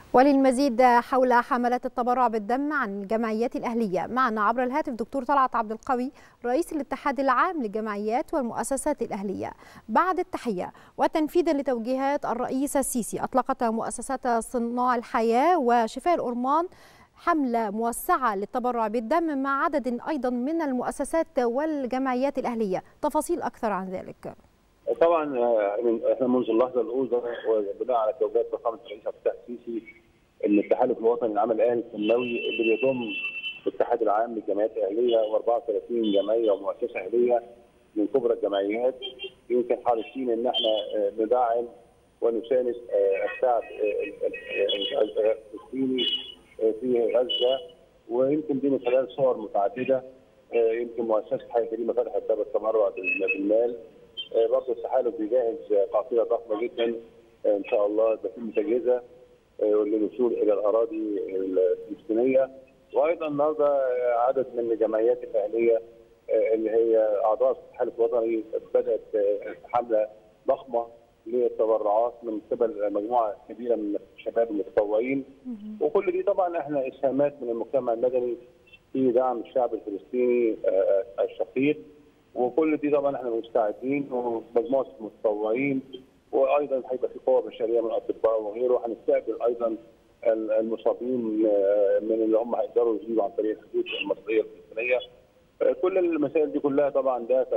وللمزيد حول حملات التبرع بالدم عن الجمعيات الأهلية معنا عبر الهاتف دكتور طلعت عبد القوي رئيس الاتحاد العام للجمعيات والمؤسسات الأهلية بعد التحية وتنفيذا لتوجيهات الرئيس السيسي أطلقت مؤسسات صناع الحياة وشفاء الأورمان حملة موسعة للتبرع بالدم مع عدد أيضا من المؤسسات والجمعيات الأهلية تفاصيل أكثر عن ذلك طبعا احنا منذ اللحظه الاولى وبناء على توجيهات فخامه الرئيس عبد الفتاح السيسي ان التحالف الوطني للعمل الاهلي الثانوي اللي بيضم الاتحاد العام للجمعيات الاهليه و34 جمعيه ومؤسسه اهليه من كبرى الجمعيات يمكن حريصين ان احنا ندعم ونساند الشعب الفلسطيني في غزه ويمكن دي من خلال صور متعدده يمكن مؤسسه حياه كريمه فتحت باب التبرع بالمال برضه التحالف بيجهز قافله ضخمه جدا ان شاء الله تتم تجهيزها للوصول الى الاراضي الفلسطينيه وايضا النهارده عدد من الجمعيات الاهليه اللي هي اعضاء التحالف الوطني بدات حمله ضخمه للتبرعات من قبل مجموعه كبيره من الشباب المتطوعين وكل دي طبعا احنا اسهامات من المجتمع المدني في دعم الشعب الفلسطيني الشقيق وكل دي طبعا احنا مستعدين ومجموعه متطوعين وايضا هيبقى في قوه بشريه من الاطباء وغيره هنستقبل ايضا المصابين من اللي هم هيقدروا يجيبوا عن طريق الحدود المصريه الفلسطينيه كل المسائل دي كلها طبعا ده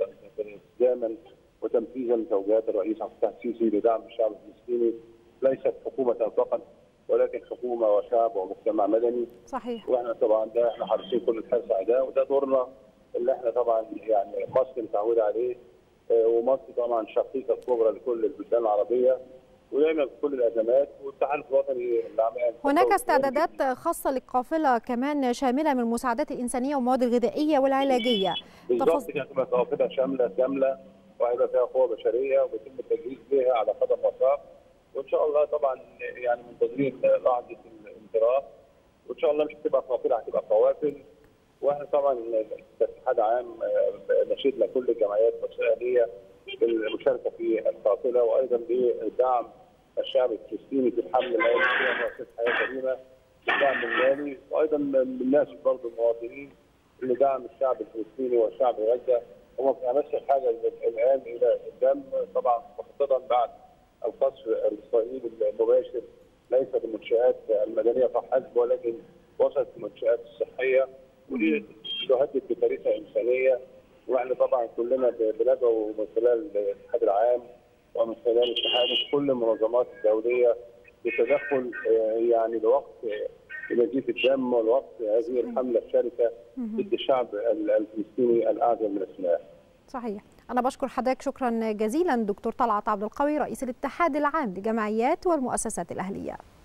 التزاما وتنفيذا لتوجيهات الرئيس عبد الفتاح السيسي لدعم الشعب الفلسطيني ليست حكومه فقط ولكن حكومه وشعب ومجتمع مدني صحيح واحنا طبعا ده احنا حريصين كل الحرص على ده وده دورنا اللي احنا طبعا يعني مصر متعوده عليه ومصر طبعا شقيقه كبرى لكل البلدان العربيه ودايما في كل الازمات والتحالف الوطني العام هناك استعدادات خاصه للقافله كمان شامله من المساعدات الانسانيه والمواد الغذائيه والعلاجيه بالظبط كده هتبقى قافله شامله كامله وهيبقى فيها قوه بشريه وبيتم التجهيز ليها على قدم وساق وان شاء الله طبعا يعني منتظرين لحظه الانطلاق وان شاء الله مش هتبقى قافله هتبقى قوافل واحنا طبعا كاتحاد عام نشدنا كل الجمعيات الاسرائيليه بالمشاركه في القافله وايضا بدعم الشعب الفلسطيني في الحمل المالي في مؤسسه حياه كريمه بالدعم المالي وايضا بالناس برضه المواطنين لدعم الشعب الفلسطيني والشعب غزه هم في امس الحاجه الان الى الدم طبعا خاصه بعد القصف الاسرائيلي المباشر ليس بالمنشات المدنيه فحسب ولكن وصلت المنشات الصحيه ودي تهدد بكارثه انسانيه واحنا طبعا كلنا بندعو من خلال الاتحاد العام ومن خلال التحالف كل المنظمات الدوليه لتدخل يعني لوقت نزيف الدم ولوقت هذه الحمله الشرسه ضد الشعب الفلسطيني الاعزل من السلاح. صحيح. أنا بشكر حضرتك شكرا جزيلا دكتور طلعت عبد القوي رئيس الاتحاد العام للجمعيات والمؤسسات الأهلية.